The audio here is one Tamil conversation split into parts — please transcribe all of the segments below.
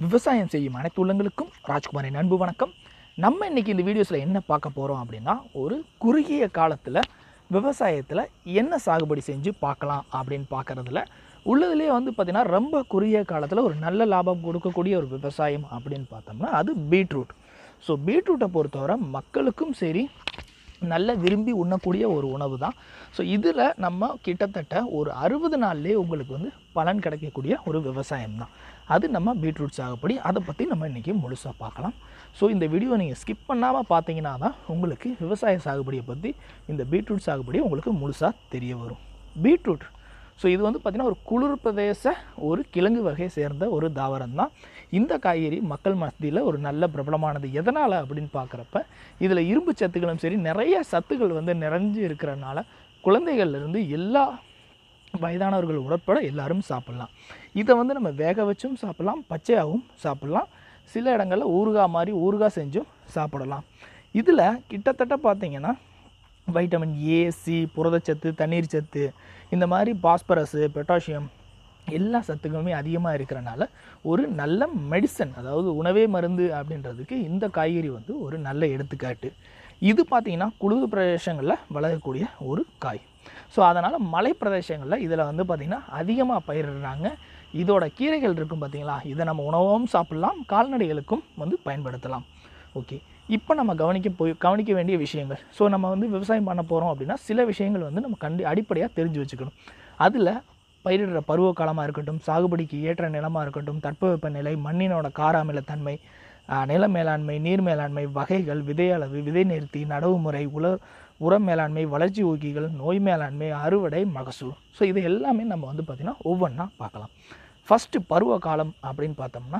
விவசாயம் செய்யும் அனைத்து உள்ளங்களுக்கும் ராஜ்குமாரின் அன்பு வணக்கம் நம்ம இன்னைக்கு இந்த வீடியோஸில் என்ன பார்க்க போகிறோம் அப்படின்னா ஒரு குறுகிய காலத்தில் விவசாயத்தில் என்ன சாகுபடி செஞ்சு பார்க்கலாம் அப்படின்னு பார்க்குறதுல உள்ளதுலேயே வந்து பார்த்திங்கன்னா ரொம்ப குறுகிய காலத்தில் ஒரு நல்ல லாபம் கொடுக்கக்கூடிய ஒரு விவசாயம் அப்படின்னு பார்த்தோம்னா அது பீட்ரூட் ஸோ பீட்ரூட்டை பொறுத்தவரை மக்களுக்கும் சரி நல்ல விரும்பி உண்ணக்கூடிய ஒரு உணவு தான் ஸோ இதில் நம்ம கிட்டத்தட்ட ஒரு அறுபது நாள்லேயே உங்களுக்கு வந்து பலன் கிடைக்கக்கூடிய ஒரு விவசாயம் தான் அது நம்ம பீட்ரூட் சாகுபடி அதை பற்றி நம்ம இன்றைக்கி முழுசாக பார்க்கலாம் ஸோ இந்த வீடியோ நீங்கள் ஸ்கிப் பண்ணாமல் பார்த்தீங்கன்னா தான் உங்களுக்கு விவசாய சாகுபடியை பற்றி இந்த பீட்ரூட் சாகுபடி உங்களுக்கு முழுசாக தெரிய வரும் பீட்ரூட் ஸோ இது வந்து பார்த்திங்கன்னா ஒரு குளிர் பிரதேச ஒரு கிழங்கு வகையை சேர்ந்த ஒரு தாவரம் தான் இந்த காய்கறி மக்கள் மத்தியில் ஒரு நல்ல பிரபலமானது எதனால் அப்படின்னு பார்க்குறப்ப இதில் இரும்பு சத்துக்களும் சரி நிறைய சத்துக்கள் வந்து நிறைஞ்சு இருக்கிறனால குழந்தைகள்லேருந்து எல்லா வயதானவர்கள் உட்பட எல்லாரும் சாப்பிட்லாம் இதை வந்து நம்ம வேக வச்சும் சாப்பிட்லாம் பச்சையாகவும் சாப்பிட்லாம் சில இடங்களில் ஊறுகாய் மாதிரி ஊறுகாய் செஞ்சும் சாப்பிடலாம் இதில் கிட்டத்தட்ட பார்த்தீங்கன்னா வைட்டமின் ஏ சி புரதச்சத்து தண்ணீர் சத்து இந்த மாதிரி பாஸ்பரஸு பொட்டாசியம் எல்லா சத்துக்களுமே அதிகமாக இருக்கிறனால ஒரு நல்ல மெடிசன் அதாவது உணவே மருந்து அப்படின்றதுக்கு இந்த காய்கறி வந்து ஒரு நல்ல எடுத்துக்காட்டு இது பார்த்திங்கன்னா குளிர் பிரதேசங்களில் வளரக்கூடிய ஒரு காய் ஸோ அதனால் மலை பிரதேசங்களில் இதில் வந்து பார்த்திங்கன்னா அதிகமாக பயிரிடுறாங்க இதோட கீரைகள் இருக்கும் பார்த்தீங்களா இதை நம்ம உணவும் சாப்பிட்லாம் கால்நடைகளுக்கும் வந்து பயன்படுத்தலாம் ஓகே இப்போ நம்ம கவனிக்க போய் கவனிக்க வேண்டிய விஷயங்கள் ஸோ நம்ம வந்து விவசாயம் பண்ண போகிறோம் அப்படின்னா சில விஷயங்கள் வந்து நம்ம கண்டி அடிப்படையாக தெரிஞ்சு வச்சுக்கணும் அதில் பயிரிடுற பருவ காலமாக இருக்கட்டும் சாகுபடிக்கு ஏற்ற நிலமாக இருக்கட்டும் தட்பவெப்ப நிலை மண்ணினோட கார அமிலத்தன்மை ஆஹ், நில மேலாண்மை நீர் மேலாண்மை வகைகள் விதை அளவு விதை நிறுத்தி நடவு முறை உல உர மேலாண்மை வளர்ச்சி ஊக்கிகள் நோய் மேலாண்மை அறுவடை மகசூல் ஸோ இது எல்லாமே நம்ம வந்து பார்த்திங்கன்னா ஒவ்வொன்றா பார்க்கலாம் ஃபஸ்ட்டு பருவ காலம் அப்படின்னு பார்த்தோம்னா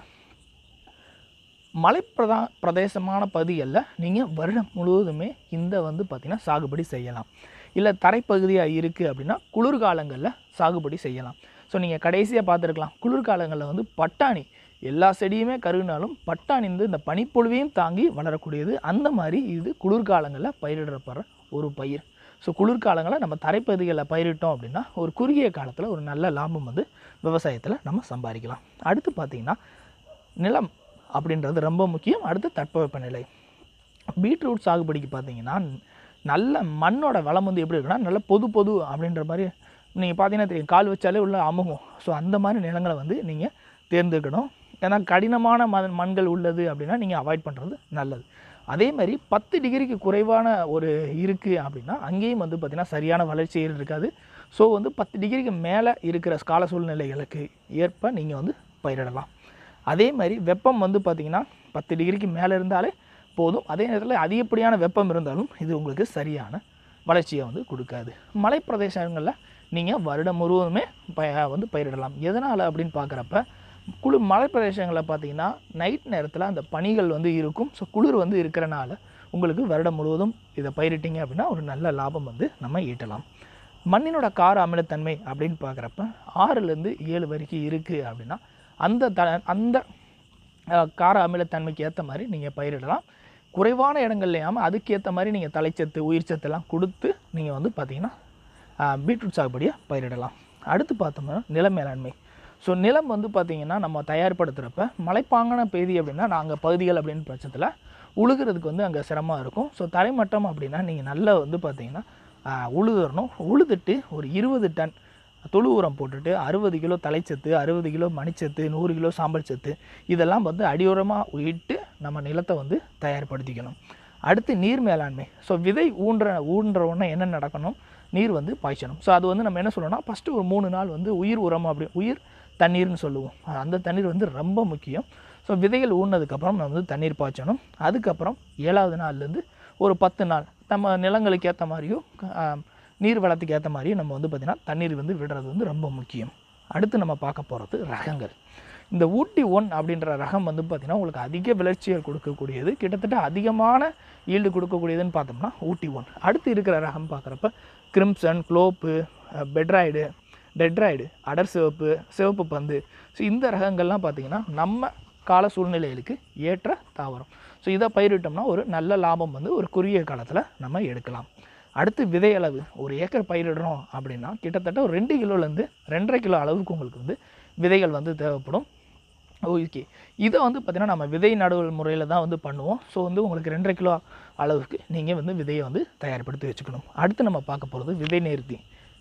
மலைப்பிரதா பிரதேசமான பகுதிகளில் நீங்கள் வருடம் முழுவதுமே இந்த வந்து பார்த்திங்கன்னா சாகுபடி செய்யலாம் இல்லை தரைப்பகுதியாக இருக்குது அப்படின்னா குளிர்காலங்களில் சாகுபடி செய்யலாம் ஸோ நீங்கள் கடைசியாக பார்த்துருக்கலாம் குளிர்காலங்களில் வந்து பட்டாணி எல்லா செடியுமே கருகினாலும் பட்டாணி வந்து இந்த பனிப்பொழிவையும் தாங்கி வளரக்கூடியது அந்த மாதிரி இது குளிர்காலங்களில் பயிரிடப்படுற ஒரு பயிர் ஸோ குளிர்காலங்களில் நம்ம தரைப்பகுதிகளில் பயிரிட்டோம் அப்படின்னா ஒரு குறுகிய காலத்தில் ஒரு நல்ல லாபம் வந்து விவசாயத்தில் நம்ம சம்பாதிக்கலாம் அடுத்து பார்த்திங்கன்னா நிலம் அப்படின்றது ரொம்ப முக்கியம் அடுத்து தட்பவெப்பநிலை பீட்ரூட் சாகுபடிக்கு பார்த்தீங்கன்னா நல்ல மண்ணோட வளம் வந்து எப்படி இருக்குன்னா நல்ல பொது பொது அப்படின்ற மாதிரி நீங்கள் பார்த்தீங்கன்னா தெரியும் கால் வச்சாலே உள்ள அமுகும் ஸோ அந்த மாதிரி நிலங்களை வந்து நீங்கள் தேர்ந்தெடுக்கணும் ஏன்னா கடினமான மண் மண்கள் உள்ளது அப்படின்னா நீங்கள் அவாய்ட் பண்ணுறது நல்லது அதே மாதிரி பத்து டிகிரிக்கு குறைவான ஒரு இருக்குது அப்படின்னா அங்கேயும் வந்து பார்த்திங்கன்னா சரியான வளர்ச்சி இருக்காது ஸோ வந்து பத்து டிகிரிக்கு மேலே இருக்கிற கால சூழ்நிலைகளுக்கு ஏற்ப நீங்கள் வந்து பயிரிடலாம் அதே மாதிரி வெப்பம் வந்து பார்த்திங்கன்னா பத்து டிகிரிக்கு மேலே இருந்தாலே போதும் அதே நேரத்தில் அதிகப்படியான வெப்பம் இருந்தாலும் இது உங்களுக்கு சரியான வளர்ச்சியை வந்து கொடுக்காது மலை பிரதேசங்களில் நீங்கள் வருடம் முழுவதுமே ப வந்து பயிரிடலாம் எதனால் அப்படின்னு பார்க்குறப்ப குளிர் மலை பிரதேசங்களில் பார்த்தீங்கன்னா நைட் நேரத்தில் அந்த பனிகள் வந்து இருக்கும் ஸோ குளிர் வந்து இருக்கிறனால உங்களுக்கு வருடம் முழுவதும் இதை பயிரிட்டீங்க அப்படின்னா ஒரு நல்ல லாபம் வந்து நம்ம ஈட்டலாம் மண்ணினோட கார அமிலத்தன்மை அப்படின்னு பார்க்குறப்ப ஆறுலேருந்து ஏழு வரைக்கும் இருக்குது அப்படின்னா அந்த த அந்த அஹ், கார அமிலத்தன்மைக்கு ஏற்ற மாதிரி நீங்கள் பயிரிடலாம் குறைவான இடங்கள்லையாமல் அதுக்கேற்ற மாதிரி நீங்கள் தலைச்சத்து உயிர்ச்சத்தெல்லாம் கொடுத்து நீங்கள் வந்து பார்த்தீங்கன்னா அஹ், பீட்ரூட் சாகுபடியை பயிரிடலாம் அடுத்து பார்த்தோம்னா நில மேலாண்மை ஸோ நிலம் வந்து பார்த்திங்கன்னா நம்ம தயார்படுத்துகிறப்ப மலைப்பாங்கான பகுதி அப்படின்னா நாங்கள் பகுதிகள் அப்படின்னு பட்சத்தில் உழுகிறதுக்கு வந்து அங்கே சிரமம் இருக்கும் ஸோ தரைமட்டம் அப்படின்னா நீங்கள் நல்லா வந்து பார்த்தீங்கன்னா ஆஹ், உழுதுறணும் உழுதுட்டு ஒரு இருபது டன் தொழு உரம் போட்டுட்டு அறுபது கிலோ தலைச்சத்து அறுபது கிலோ மணிச்சத்து நூறு கிலோ சாம்பல் சத்து இதெல்லாம் வந்து அடியோரமாக இட்டு நம்ம நிலத்தை வந்து தயார்படுத்திக்கணும் அடுத்து நீர் மேலாண்மை ஸோ விதை ஊன்ற ஊன்ற உடனே என்ன நடக்கணும் நீர் வந்து பாய்ச்சணும் ஸோ அது வந்து நம்ம என்ன சொல்லணும்னா ஃபஸ்ட்டு ஒரு மூணு நாள் வந்து உயிர் உரம் அப்படி உயிர் தண்ணீர்னு சொல்லுவோம் அந்த தண்ணீர் வந்து ரொம்ப முக்கியம் ஸோ விதைகள் ஊறினதுக்கப்புறம் நம்ம வந்து தண்ணீர் பாய்ச்சணும் அதுக்கப்புறம் ஏழாவது நாள்லேருந்து ஒரு பத்து நாள் நம்ம நிலங்களுக்கு ஏற்ற மாதிரியும் ஆஹ், நீர் வளத்துக்கு ஏற்ற மாதிரியும் நம்ம வந்து பார்த்திங்கன்னா தண்ணீர் வந்து விடுறது வந்து ரொம்ப முக்கியம் அடுத்து நம்ம பார்க்க போகிறது ரகங்கள் இந்த ஊட்டி ஒன் அப்படின்ற ரகம் வந்து பார்த்திங்கன்னா உங்களுக்கு அதிக விளைச்சியை கொடுக்கக்கூடியது கிட்டத்தட்ட அதிகமான ஈல்டு கொடுக்கக்கூடியதுன்னு பார்த்தோம்னா ஊட்டி ஒன் அடுத்து இருக்கிற ரகம் பார்க்குறப்ப கிரிம்சன் குளோப்பு பெட்ராய்டு டெட்ராய்டு அடர் சிவப்பு சிவப்பு பந்து ஸோ இந்த ரகங்கள்லாம் பார்த்திங்கன்னா நம்ம கால சூழ்நிலைகளுக்கு ஏற்ற தாவரம் ஸோ இதை பயிரிட்டோம்னா ஒரு நல்ல லாபம் வந்து ஒரு குறுகிய காலத்தில் நம்ம எடுக்கலாம் அடுத்து விதை அளவு ஒரு ஏக்கர் பயிரிடுறோம் அப்படின்னா கிட்டத்தட்ட ஒரு ரெண்டு கிலோலேருந்து ரெண்டரை கிலோ அளவுக்கு உங்களுக்கு வந்து விதைகள் வந்து தேவைப்படும் ஓகே இதை வந்து பார்த்திங்கன்னா நம்ம விதை நடுவல் முறையில் தான் வந்து பண்ணுவோம் ஸோ வந்து உங்களுக்கு ரெண்டரை கிலோ அளவுக்கு நீங்கள் வந்து விதையை வந்து தயார்படுத்தி வச்சுக்கணும் அடுத்து நம்ம பார்க்க போகிறது விதை நேர்த்தி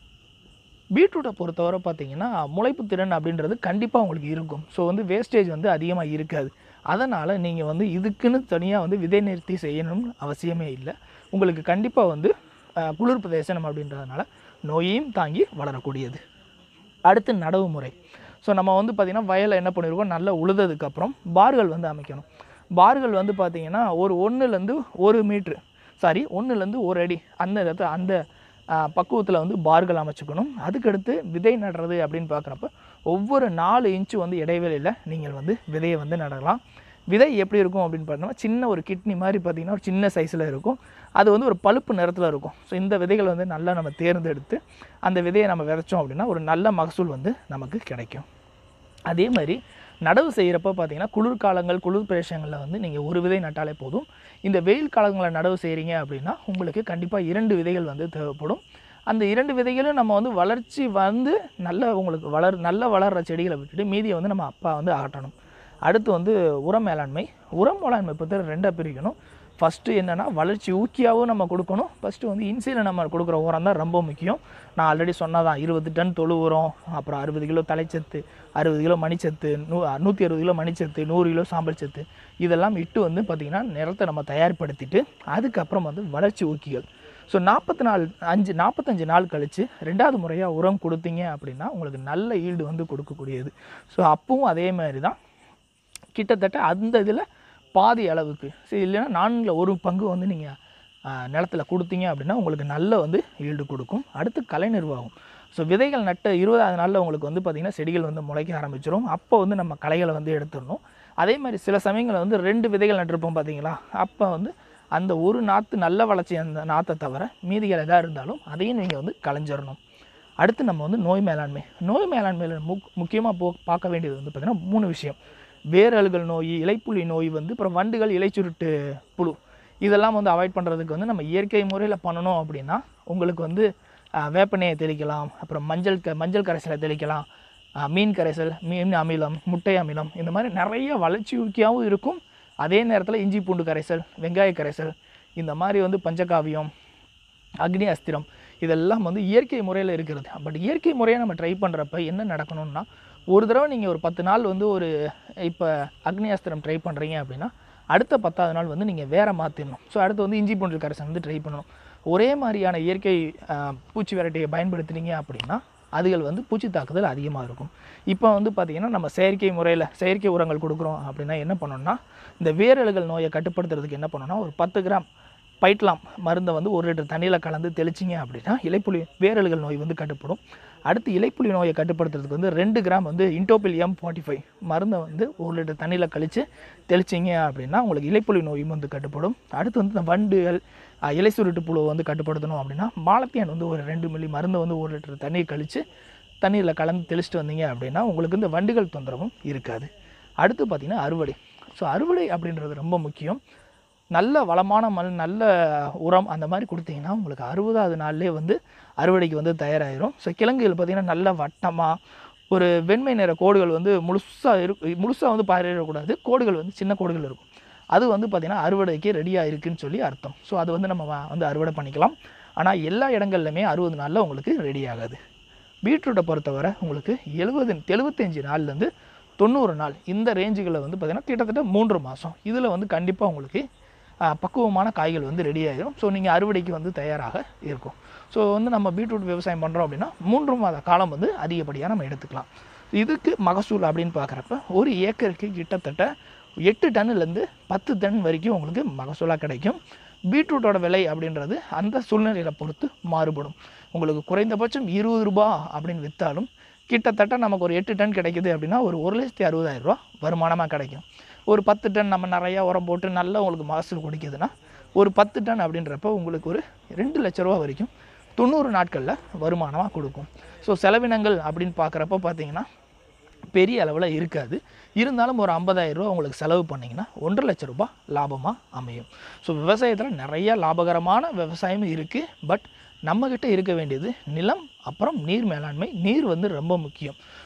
பீட்ரூட்டை பொறுத்தவரை பார்த்தீங்கன்னா முளைப்பு திறன் அப்படின்றது கண்டிப்பாக உங்களுக்கு இருக்கும் ஸோ வந்து வேஸ்டேஜ் வந்து அதிகமாக இருக்காது அதனால் நீங்கள் வந்து இதுக்குன்னு தனியாக வந்து விதை நிறுத்தி செய்யணும்னு அவசியமே இல்லை உங்களுக்கு கண்டிப்பாக வந்து அஹ், குளிர் பிரதேசம் அப்படின்றதுனால நோயையும் தாங்கி வளரக்கூடியது அடுத்து நடவு முறை ஸோ நம்ம வந்து பார்த்திங்கன்னா வயலை என்ன பண்ணியிருக்கோம் நல்லா உழுததுக்கப்புறம் பார்கள் வந்து அமைக்கணும் பார்கள் வந்து பார்த்திங்கன்னா ஒரு ஒன்றுலேருந்து ஒரு மீட்ரு சாரி ஒன்றுலேருந்து ஒரு அடி அந்த இடத்துல அந்த பக்குவத்தில் வந்து பார்கள் அமைச்சுக்கணும் அதுக்கடுத்து விதை நடுறது அப்படின்னு பார்க்குறப்ப ஒவ்வொரு நாலு இன்ச்சு வந்து இடைவெளியில் நீங்கள் வந்து விதையை வந்து நடலாம் விதை எப்படி இருக்கும் அப்படின்னு பார்த்தோம்னா சின்ன ஒரு கிட்னி மாதிரி பார்த்திங்கன்னா ஒரு சின்ன சைஸில் இருக்கும் அது வந்து ஒரு பழுப்பு நிறத்தில் இருக்கும் ஸோ இந்த விதைகள் வந்து நல்லா நம்ம தேர்ந்தெடுத்து அந்த விதையை நம்ம விதைச்சோம் அப்படின்னா ஒரு நல்ல மகசூல் வந்து நமக்கு கிடைக்கும் அதே மாதிரி நடவு செய்கிறப்ப பார்த்தீங்கன்னா குளிர்காலங்கள் குளிர் பிரதேசங்களில் வந்து நீங்கள் ஒரு விதை நட்டாலே போதும் இந்த வெயில் காலங்களில் நடவு செய்கிறீங்க அப்படின்னா உங்களுக்கு கண்டிப்பாக இரண்டு விதைகள் வந்து தேவைப்படும் அந்த இரண்டு விதைகளும் நம்ம வந்து வளர்ச்சி வந்து நல்ல உங்களுக்கு வளர் நல்ல வளர்கிற செடிகளை விட்டுட்டு மீதியை வந்து நம்ம அப்பா வந்து அகற்றணும் அடுத்து வந்து உரம் மேலாண்மை உரம் மேலாண்மை பற்றி ரெண்டாக பிரிக்கணும் ஃபஸ்ட்டு என்னென்னா வளர்ச்சி ஊக்கியாகவும் நம்ம கொடுக்கணும் ஃபஸ்ட்டு வந்து இன்சியில் நம்ம கொடுக்குற உரம் தான் ரொம்ப முக்கியம் நான் ஆல்ரெடி சொன்னதான் இருபது டன் தொழு உரம் அப்புறம் அறுபது கிலோ தலைச்சத்து அறுபது கிலோ மணிச்சத்து நூ நூற்றி அறுபது கிலோ மணிச்சத்து நூறு கிலோ சாம்பல் சத்து இதெல்லாம் இட்டு வந்து பார்த்திங்கன்னா நிலத்தை நம்ம தயார்படுத்திட்டு அதுக்கப்புறம் வந்து வளர்ச்சி ஊக்கிகள் ஸோ நாற்பத்தி நாலு அஞ்சு நாற்பத்தஞ்சு நாள் கழித்து ரெண்டாவது முறையாக உரம் கொடுத்தீங்க அப்படின்னா உங்களுக்கு நல்ல ஈல்டு வந்து கொடுக்கக்கூடியது ஸோ அப்பவும் அதே மாதிரி தான் கிட்டத்தட்ட அந்த இதில் பாதி அளவுக்கு சரி இல்லைன்னா நான்கில் ஒரு பங்கு வந்து நீங்கள் நிலத்தில் கொடுத்தீங்க அப்படின்னா உங்களுக்கு நல்ல வந்து ஈல்டு கொடுக்கும் அடுத்து கலை நிர்வாகம் ஸோ விதைகள் நட்ட இருபதாவது நாளில் உங்களுக்கு வந்து பார்த்திங்கன்னா செடிகள் வந்து முளைக்க ஆரம்பிச்சிடும் அப்போ வந்து நம்ம களைகளை வந்து எடுத்துடணும் அதே மாதிரி சில சமயங்களில் வந்து ரெண்டு விதைகள் நட்டிருப்போம் பார்த்தீங்களா அப்போ வந்து அந்த ஒரு நாற்று நல்ல வளர்ச்சி அந்த நாற்றை தவிர மீதிகள் எதாக இருந்தாலும் அதையும் நீங்கள் வந்து களைஞ்சிடணும் அடுத்து நம்ம வந்து நோய் மேலாண்மை நோய் மேலாண்மையில் முக் முக்கியமாக போ பார்க்க வேண்டியது வந்து பார்த்திங்கன்னா மூணு விஷயம் வேரல்கள் நோய் இலைப்புலி நோய் வந்து அப்புறம் வண்டுகள் இலைச்சுருட்டு புழு இதெல்லாம் வந்து அவாய்ட் பண்ணுறதுக்கு வந்து நம்ம இயற்கை முறையில் பண்ணணும் அப்படின்னா உங்களுக்கு வந்து ஆஹ், வேப்பெண்ணெயை தெளிக்கலாம் அப்புறம் மஞ்சள் க மஞ்சள் கரைசலை தெளிக்கலாம் ஆஹ், மீன் கரைசல் மீன் அமிலம் முட்டை அமிலம் இந்த மாதிரி நிறைய வளர்ச்சி ஊக்கியாகவும் இருக்கும் அதே நேரத்தில் இஞ்சி பூண்டு கரைசல் வெங்காய கரைசல் இந்த மாதிரி வந்து பஞ்சகாவியம் அக்னி அஸ்திரம் இதெல்லாம் வந்து இயற்கை முறையில் இருக்கிறது பட் இயற்கை முறையை நம்ம ட்ரை பண்ணுறப்ப என்ன நடக்கணும்னா ஒரு தடவை நீங்கள் ஒரு பத்து நாள் வந்து ஒரு இப்போ அக்னி அஸ்திரம் ட்ரை பண்ணுறீங்க அப்படின்னா அடுத்த பத்தாவது நாள் வந்து நீங்கள் வேறு மாற்றிடணும் ஸோ அடுத்து வந்து இஞ்சி பூண்டு கரைசல் வந்து ட்ரை பண்ணணும் ஒரே மாதிரியான இயற்கை ஆஹ், பூச்சி வெரைட்டியை பயன்படுத்துனீங்க அப்படின்னா அதுகள் வந்து பூச்சி தாக்குதல் அதிகமாக இருக்கும் இப்போ வந்து பார்த்திங்கன்னா நம்ம செயற்கை முறையில் செயற்கை உரங்கள் கொடுக்குறோம் அப்படின்னா என்ன பண்ணணும்னா இந்த வேரலுகள் நோயை கட்டுப்படுத்துறதுக்கு என்ன பண்ணணும்னா ஒரு பத்து கிராம் பைட்லாம் மருந்தை வந்து ஒரு லிட்டர் தண்ணியில் கலந்து தெளிச்சிங்க அப்படின்னா இலைப்புலி வேரல்கள் நோய் வந்து கட்டுப்படும் அடுத்து இலைப்புலி நோயை கட்டுப்படுத்துறதுக்கு வந்து ரெண்டு கிராம் வந்து இன்டோபில் எம் ஃபார்ட்டி ஃபைவ் மருந்தை வந்து ஒரு லிட்டர் தண்ணியில் கழித்து தெளிச்சிங்க அப்படின்னா உங்களுக்கு இலைப்புலி நோயும் வந்து கட்டுப்படும் அடுத்து வந்து இந்த வண்டுகள் அஹ், இலை சுருட்டு புழுவை வந்து கட்டுப்படுத்தணும் அப்படின்னா மாலத்தியான் வந்து ஒரு ரெண்டு மில்லி மருந்தை வந்து ஒரு லிட்டர் தண்ணியை கழித்து தண்ணீரில் கலந்து தெளிச்சிட்டு வந்தீங்க அப்படின்னா உங்களுக்கு இந்த வண்டுகள் தொந்தரவும் இருக்காது அடுத்து பார்த்திங்கன்னா அறுவடை ஸோ அறுவடை அப்படின்றது ரொம்ப முக்கியம் நல்ல வளமான மண் நல்ல உரம் அந்த மாதிரி கொடுத்தீங்கன்னா உங்களுக்கு அறுபதாவது நாள்லேயே வந்து அறுவடைக்கு வந்து தயாராகிரும் ஸோ கிழங்குகள் பார்த்திங்கன்னா நல்ல வட்டமாக ஒரு வெண்மை நிற கோடுகள் வந்து முழுசாக இரு முழுசாக வந்து பாரிடக்கூடாது கோடுகள் வந்து சின்ன கோடுகள் இருக்கும் அது வந்து பார்த்திங்கன்னா அறுவடைக்கு ரெடியாக இருக்குன்னு சொல்லி அர்த்தம் ஸோ அது வந்து நம்ம வ- வந்து அறுவடை பண்ணிக்கலாம் ஆனால் எல்லா இடங்கள்லையுமே அறுபது நாளில் உங்களுக்கு ரெடி ஆகாது பீட்ரூட்டை பொறுத்தவரை உங்களுக்கு எழுபது எழுபத்தஞ்சு நாள்லேருந்து தொண்ணூறு நாள் இந்த ரேஞ்சுகளில் வந்து பார்த்திங்கன்னா கிட்டத்தட்ட மூன்று மாதம் இதில் வந்து கண்டிப்பாக உங்களுக்கு ஆ, பக்குவமான காய்கள் வந்து ரெடி ஆகிடும் ஸோ நீங்கள் அறுவடைக்கு வந்து தயாராக இருக்கும் ஸோ வந்து நம்ம பீட்ரூட் விவசாயம் பண்ணுறோம் அப்படின்னா மூன்று மாத காலம் வந்து அதிகப்படியாக நம்ம எடுத்துக்கலாம் இதுக்கு மகசூல் அப்படின்னு பார்க்குறப்ப ஒரு ஏக்கருக்கு கிட்டத்தட்ட எட்டு டன்னுலேருந்து பத்து டன் வரைக்கும் உங்களுக்கு மகசூலாக கிடைக்கும் பீட்ரூட்டோட விலை அப்படின்றது அந்த சூழ்நிலையை பொறுத்து மாறுபடும் உங்களுக்கு குறைந்தபட்சம் இருபது ரூபா அப்படின்னு விற்றாலும் கிட்டத்தட்ட நமக்கு ஒரு எட்டு டன் கிடைக்குது அப்படின்னா ஒரு ஒரு லட்சத்தி அறுபதாயிரம் ரூபா வருமானமாக கிடைக்கும் ஒரு பத்து டன் நம்ம நிறையா உரம் போட்டு நல்லா உங்களுக்கு மகசூல் கொடுக்குதுன்னா ஒரு பத்து டன் அப்படின்றப்ப உங்களுக்கு ஒரு ரெண்டு லட்ச ரூபா வரைக்கும் தொண்ணூறு நாட்களில் வருமானமாக கொடுக்கும் ஸோ செலவினங்கள் அப்படின்னு பார்க்குறப்ப பார்த்தீங்கன்னா பெரிய அளவில் இருக்காது இருந்தாலும் ஒரு 50000 ரூபா உங்களுக்கு செலவு பண்ணிங்கன்னா ஒன்றரை லட்ச ரூபாய் லாபமாக அமையும் ஸோ விவசாயத்தில் நிறைய லாபகரமான விவசாயமும் இருக்குது பட் நம்மக்கிட்ட இருக்க வேண்டியது நிலம் அப்புறம் நீர் மேலாண்மை நீர் வந்து ரொம்ப முக்கியம்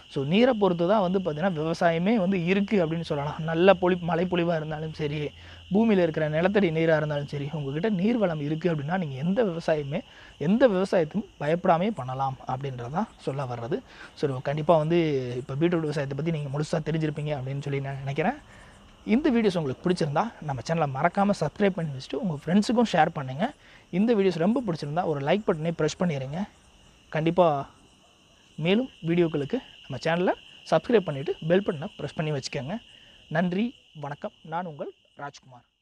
ஸோ நீரை பொறுத்து தான் வந்து பார்த்திங்கன்னா விவசாயமே வந்து இருக்குது அப்படின்னு சொல்லலாம் நல்ல பொழி மழைப்பொழிவாக இருந்தாலும் சரி பூமியில் இருக்கிற நிலத்தடி நீராக இருந்தாலும் சரி உங்ககிட்ட நீர் வளம் இருக்குது அப்படின்னா நீங்கள் எந்த விவசாயமே எந்த விவசாயத்தையும் பயப்படாமே பண்ணலாம் அப்படின்றதான் சொல்ல வர்றது ஸோ கண்டிப்பாக வந்து இப்போ பீட்ரூட் விவசாயத்தை பற்றி நீங்கள் முழுசாக தெரிஞ்சிருப்பீங்க அப்படின்னு சொல்லி நான் நினைக்கிறேன் இந்த வீடியோஸ் உங்களுக்கு பிடிச்சிருந்தா நம்ம சேனலை மறக்காமல் சப்ஸ்கிரைப் பண்ணி வச்சுட்டு உங்கள் ஃப்ரெண்ட்ஸுக்கும் ஷேர் பண்ணுங்கள் இந்த வீடியோஸ் ரொம்ப பிடிச்சிருந்தா ஒரு லைக் பட்டனை ப்ரெஸ் பண்ணிடுங்க கண்டிப்பாக மேலும் வீடியோக்களுக்கு நம்ம சேனலை சப்ஸ்கிரைப் பண்ணிவிட்டு பெல் பட்டனை ப்ரெஸ் பண்ணி வச்சுக்கோங்க நன்றி வணக்கம் நான் உங்கள் ராஜ்குமார்